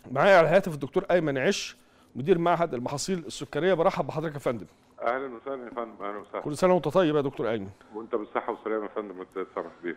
معايا على الهاتف الدكتور ايمن عش مدير معهد المحاصيل السكريه برحب بحضرتك يا فندم اهلا وسهلا يا فندم اهلا وسهلا كل سنه وانت طيب يا دكتور ايمن وانت بالصحه والسلامه يا فندم وانت سامح بيه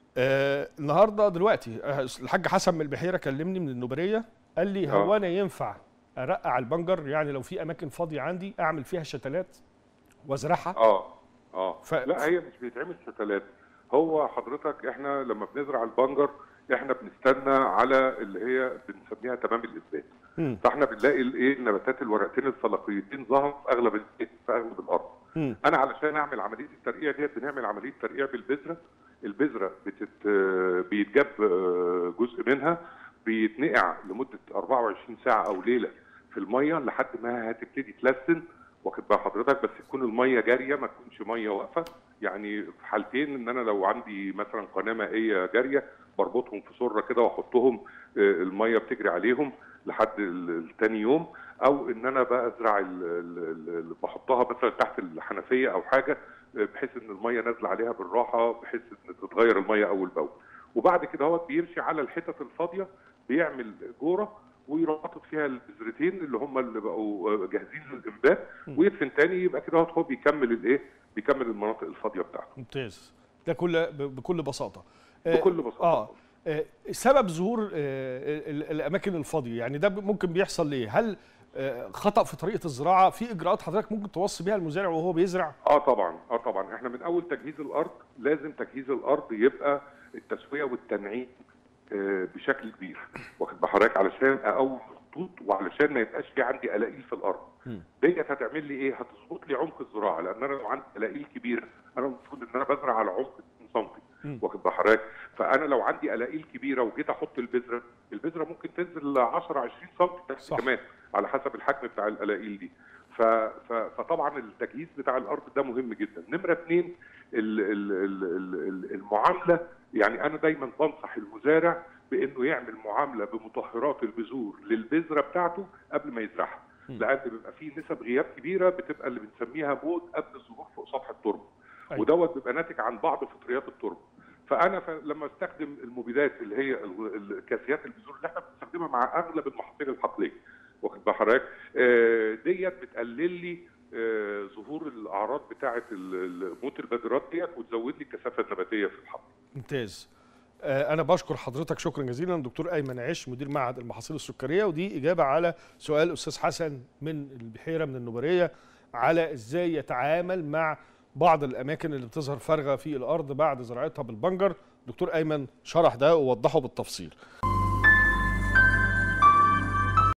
آه النهارده دلوقتي آه، الحاج حسن من البحيره كلمني من النوبريه قال لي هو آه. انا ينفع ارقع البنجر يعني لو في اماكن فاضيه عندي اعمل فيها شتلات وازرعها اه اه ف- لا هي مش بيتعمل شتلات هو حضرتك احنا لما بنزرع البنجر احنا بنستنى على اللي هي بنسميها تمام الاثبات مم. فاحنا بنلاقي الايه النباتات الورقتين الفلقيتين ظهروا في اغلب الإيه؟ في اغلب الارض مم. انا علشان اعمل عمليه الترقيع ديت بنعمل عمليه ترقيع بالبذره البذره بتت بيتجاب آه، جزء منها بيتنقع لمده 24 ساعه او ليله في الميه لحد ما هتبتدي تلسن واخد بال حضرتك بس تكون الميه جاريه ما تكونش ميه واقفه يعني في حالتين ان انا لو عندي مثلا قناه مائيه جاريه بربطهم في سره كده واحطهم آه، الميه بتجري عليهم لحد ال- التاني يوم او ان انا بقى ازرع ال- ال- ال- بحطها مثلا تحت الحنفيه او حاجه بحيث ان الميه نازله عليها بالراحه بحيث ان تتغير الميه اول باول وبعد كده هو بيمشي على الحتت الفاضيه بيعمل جوره ويروح حاطط فيها البذرتين اللي هم اللي بقوا جاهزين للانبات ويدفن تاني يبقى كده هو بيكمل الايه بيكمل المناطق الفاضيه بتاعته ممتاز ده كل ب- بكل بساطه آه، بكل بساطه اه آه، سبب ظهور آه، ال- الاماكن الفاضيه يعني ده ممكن بيحصل ليه هل آه، خطا في طريقه الزراعه في اجراءات حضرتك ممكن توصي بيها المزارع وهو بيزرع اه طبعا اه طبعا احنا من اول تجهيز الارض لازم تجهيز الارض يبقى التسويه والتنعيم آه، بشكل كبير واخد بحضرتك علشان اقوم الخطوط وعلشان ما يبقاش في عندي قلاقيل في الارض مم. ديت هتعمل لي ايه هتظبط لي عمق الزراعه لان انا لو عندي قلاقيل كبيره انا المفروض ان انا بزرع على عمق 2 سم مم. واخد بحضرتك فانا لو عندي قلاقيل كبيره وجيت احط البذره البذره ممكن تنزل 10 20 سم تحت صح. كمان على حسب الحجم بتاع القلاقيل دي ف... ف... فطبعا التجهيز بتاع الارض ده مهم جدا نمره اثنين ال... ال... ال... ال- المعامله يعني انا دايما بنصح المزارع بانه يعمل معامله بمطهرات البذور للبذره بتاعته قبل ما يزرعها مم. لان بيبقى فيه نسب غياب كبيره بتبقى اللي بنسميها موت قبل الظهور فوق سطح التربه أيوة. ودوت بيبقى ناتج عن بعض فطريات التربه فانا ف... لما استخدم المبيدات اللي هي ال- ال- كاسيات البذور اللي احنا بنستخدمها مع اغلب المحاصيل الحقليه واخد بال حضرتك آه، ديت بتقلل لي آه، ظهور الاعراض بتاعه ال- ال- موت البذرات ديت وتزود لي الكثافه النباتيه في الحقل ممتاز آه، انا بشكر حضرتك شكرا جزيلا دكتور ايمن عش مدير معهد المحاصيل السكريه ودي اجابه على سؤال استاذ حسن من البحيره من النوبريه على ازاي يتعامل مع بعض الاماكن اللي بتظهر فارغه في الارض بعد زراعتها بالبنجر دكتور ايمن شرح ده ووضحه بالتفصيل